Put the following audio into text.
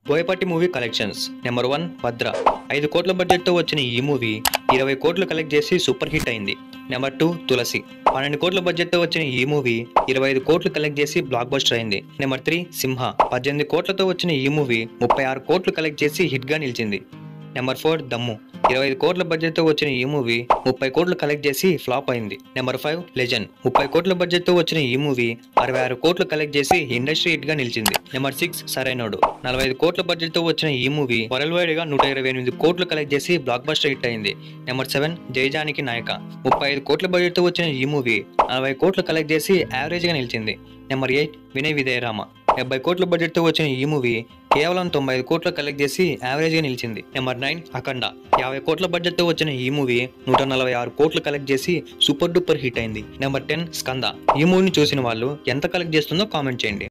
Boyapati movie collections number one Bhadra ఐదు కోట్ల బడ్జెట్తో వచ్చిన ఈ మూవీ ఇరవై కోట్లు కలెక్ట్ చేసి సూపర్ హిట్ అయింది నెంబర్ టూ తులసి పన్నెండు కోట్ల బడ్జెట్తో వచ్చిన ఈ మూవీ ఇరవై ఐదు కోట్లు కలెక్ట్ చేసి బ్లాక్ బస్టర్ అయింది నెంబర్ త్రీ సింహ పద్దెనిమిది కోట్లతో వచ్చిన ఈ మూవీ ముప్పై ఆరు కోట్లు కలెక్ట్ చేసి హిట్గా నిలిచింది నెంబర్ ఫోర్ దమ్ము ఇరవై ఐదు కోట్ల బడ్జెట్తో వచ్చిన ఈ మూవీ ముప్పై కోట్లు కలెక్ట్ చేసి ఫ్లాప్ అయింది నెంబర్ ఫైవ్ లెజెండ్ ముప్పై కోట్ల బడ్జెట్తో వచ్చిన ఈ మూవీ అరవై ఆరు కోట్లు కలెక్ట్ చేసి ఇండస్ట్రీ హిట్ గా నిలిచింది నెంబర్ సిక్స్ సరైనోడు నలభై ఐదు కోట్ల బడ్జెట్తో వచ్చిన ఈ మూవీ వరల్డ్ వైడ్ గా నూట ఇరవై ఎనిమిది కోట్లు కలెక్ట్ చేసి బ్లాక్ బస్టర్ హిట్ అయింది నెంబర్ సెవెన్ జయజానికి నాయక ముప్పై ఐదు కోట్ల బడ్జెట్తో వచ్చిన ఈ మూవీ నలభై కోట్లు కలెక్ట్ చేసి యావరేజ్ గా నిలిచింది నెంబర్ ఎయిట్ వినయ్ విజయరామ డెబ్బై కోట్ల బడ్జెట్తో వచ్చిన ఈ మూవీ కేవలం తొంభై ఐదు కోట్లు కలెక్ట్ చేసి యావరేజ్ గా నిలిచింది నెంబర్ నైన్ అఖండ యాభై కోట్ల బడ్జెట్తో వచ్చిన ఈ మూవీ నూట నలభై ఆరు కోట్లు కలెక్ట్ చేసి సూపర్ డూపర్ హిట్ అయింది నెంబర్ టెన్ స్కంద ఈ మూవీని చూసిన వాళ్ళు ఎంత కలెక్ట్ చేస్తుందో కామెంట్ చేయండి